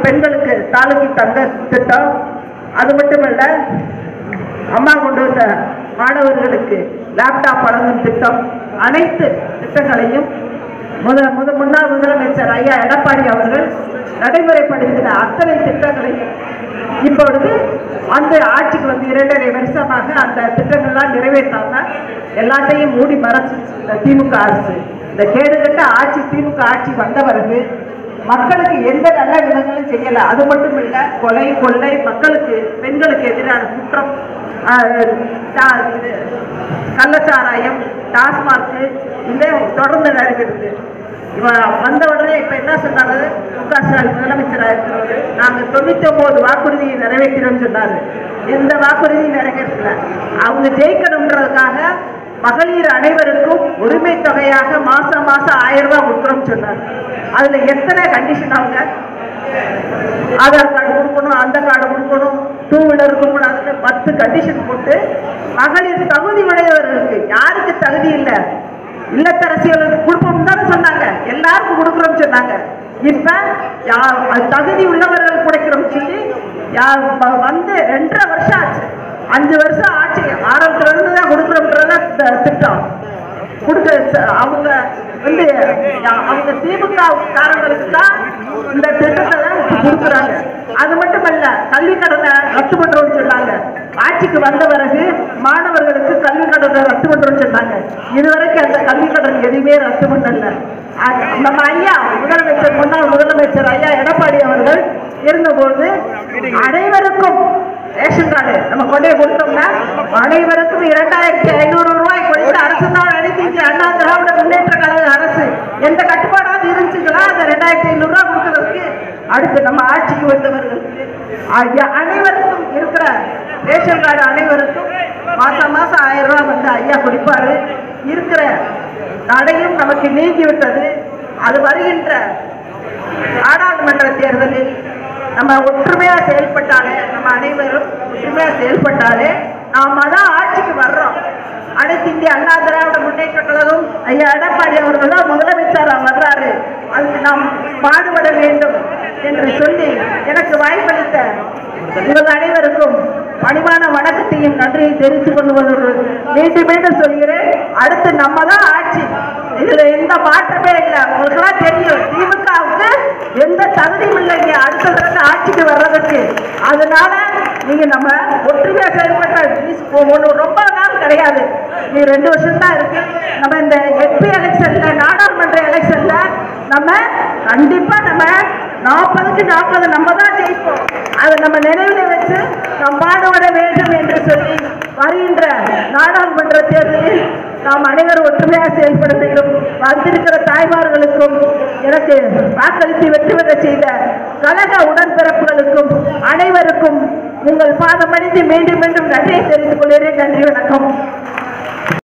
பெண்களுக்கு தாலுகி தங்க திட்டம் அது மட்டுமல்ல அம்மா கொண்டு வந்த மாணவர்களுக்கு லேப்டாப் வழங்கும் திட்டம் அனைத்து திட்டங்களையும் முத முத முன்னாள் முதலமைச்சர் ஐயா எடப்பாடி அவர்கள் நடைமுறைப்படுத்தின அத்தனை திட்டங்களையும் இப்பொழுது அந்த ஆட்சிக்கு வந்து இரண்டரை வருஷமாக அந்த திட்டங்கள்லாம் நிறைவேற்றாம எல்லாத்தையும் மூடி மறைச்சு இந்த திமுக அரசு இந்த கேடுகட்ட ஆட்சி திமுக ஆட்சி வந்த பிறகு மக்களுக்கு எந்த நல்ல விதங்களும் செய்யல அது மட்டும் இல்ல கொலை கொள்ளை மக்களுக்கு பெண்களுக்கு எதிரான குற்றம் ஆஹ், டா- இது, கள்ளச்சாராயம் டாஸ்மார்க் இதே தொடர்ந்து நடக்கிறது இவன் வந்த உடனே இப்ப என்ன சொன்னாரு மு க ஸ்டாலின் முதலமைச்சராக இருக்கிறவர் நாங்க தொண்ணூத்தி ஒன்பது வாக்குறுதியை நிறைவேற்றினோம்னு சொன்னாரு எந்த வாக்குறுதியும் நிறைவேற்றல அவங்க ஜெயிக்கணுன்றதுக்காக மகளிர் அனைவருக்கும் உரிமை தொகையாக மாசம் மாசம் ஆயிரம் ரூபாய் கொடுக்குறோம்னு சொன்னார் அதுல எத்தனை கண்டிஷன் அவங்க ஆதார் கார்டு கொடுக்கணும் அந்த கார்டு கொடுக்கணும் டூ வீலர் கொடுக்கக்கூடாதுன்னு பத்து கண்டிஷன் போட்டு மகளிர் தகுதி உடையவர்களுக்கு யாருக்கு தகுதி இல்லை இல்லத்தரசிகளுக்கு கொடுப்போம் தானே சொன்னாங்க எல்லாருக்கும் கொடுக்குறோம்னு சொன்னாங்க இப்ப யா- அது தகுதி உள்ளவர்கள் கொடுக்கிறோம் சொல்லி யா- வ- வந்து ரெண்டரை வருஷம் ஆச்சு அஞ்சு வருஷம் ஆச்சு ஆரம்பத்துல இருந்து தான் கொடுக்குறோம்ன்றத த- திட்டம் கொடுக்க ச- அவங்க வந்து யா- அவங்க திமுக காரங்களுக்கு தான் இந்த திட்டத்தை தான் கொடுக்குறாங்க அது மட்டுமல்ல கல்வி கடனை ரத்து பண்றோம்னு சொன்னாங்க ஆட்சிக்கு வந்த பிறகு மாணவர்களுக்கு கல்வி கடனை ரத்து பண்றோம்னு சொன்னாங்க இதுவரைக்கும் அந்த கல்வி கடன் எதுவுமே ரத்து பண்ணல அது நம்ம ஐயா முதலமைச்சர் முன்னாள் முதலமைச்சர் ஐயா எடப்பாடி அவர்கள் இருந்தபோது அனைவருக்கும் ரேஷன் கார்டு நம்ம கொண்டே கொடுத்தோம்னா அனைவருக்கும் இரண்டாயிரத்தி ஐநூறு ரூபாய் கொடுத்து அரசு தான் அனைத்து இந்திய அண்ணா திராவிட முன்னேற்ற கழக அரசு எந்த கட்டுப்பாடாவது இருந்துச்சுங்களா அந்த ரெண்டாயிரத்தி ஐநூறு ரூபாய் கொடுக்கறதுக்கு அடுத்து நம்ம ஆட்சிக்கு வந்தவர்களுக்கு ஐயா- அனைவருக்கும் இருக்கிற ரேஷன் கார்டு அனைவருக்கும் மாசம் மாசம் ஆயிரம் ரூபாய் வந்து ஐயா கொடுப்பாரு இருக்கிற தடையும் நமக்கு நீங்கி விட்டது அது வருகின்ற நாடாளுமன்ற தேர்தலில் நம்ம ஒற்றுமையா செயல்பட்டாலே நம்ம அனைவரும் ஒற்றுமையா செயல்பட்டாலே நாம தான் ஆட்சிக்கு வர்றோம் அனைத்து இந்திய அண்ணா திராவிட முன்னேற்ற கழகம் ஐயா எடப்பாடி அவர்கள் தான் முதலமைச்சரா வர்றாரு அதுக்கு நாம் பாடுபட வேண்டும் என்று சொல்லி எனக்கு வாய்ப்பளித்த உங்கள் அனைவருக்கும் பணிவான வணக்கத்தையும் நன்றியை தெரிவித்துக் கொள்வதோடு மீண்டும் மீண்டும் சொல்கிறேன் அடுத்து நம்ம தான் ஆட்சி இதுல எந்த மாற்றமே இல்லை உங்களுக்கெல்லாம் தெரியும் திமுகவுக்கு எந்த தகுதியும் இல்லைங்க அடுத்த தடவை ஆட்சிக்கு வர்றதுக்கு அதனால நீங்க நம்ம ஒற்றுமையா செயல்பட்ட ஒன்று ரொம்ப நாள் கிடையாது நீ ரெண்டு வருஷம் தான் இருக்கு நம்ம இந்த எம்பி எலெக்ஷன்ல நாடாளுமன்ற எலெக்ஷன்ல நம்ம கண்டிப்பா நம்ம நாற்பதுக்கு நாற்பது நம்ம தான் ஜெயிப்போம் அதை நம்ம நினைவில் வச்சு நாம் பாடுபட வேண்டும் என்று சொல்லி வருகின்ற நாடாளுமன்ற தேர்தலில் நாம் அனைவரும் ஒற்றுமையாக செயல்பட வேண்டும் வந்திருக்கிற தாய்மார்களுக்கும் எனக்கு வாக்களித்து வெற்றி பெற செய்த கழக உடன்பிறப்புகளுக்கும் அனைவருக்கும் உங்கள் பாதமணிந்து மீண்டும் மீண்டும் நன்றியை தெரிவித்துக் கொள்கிறேன் நன்றி வணக்கம்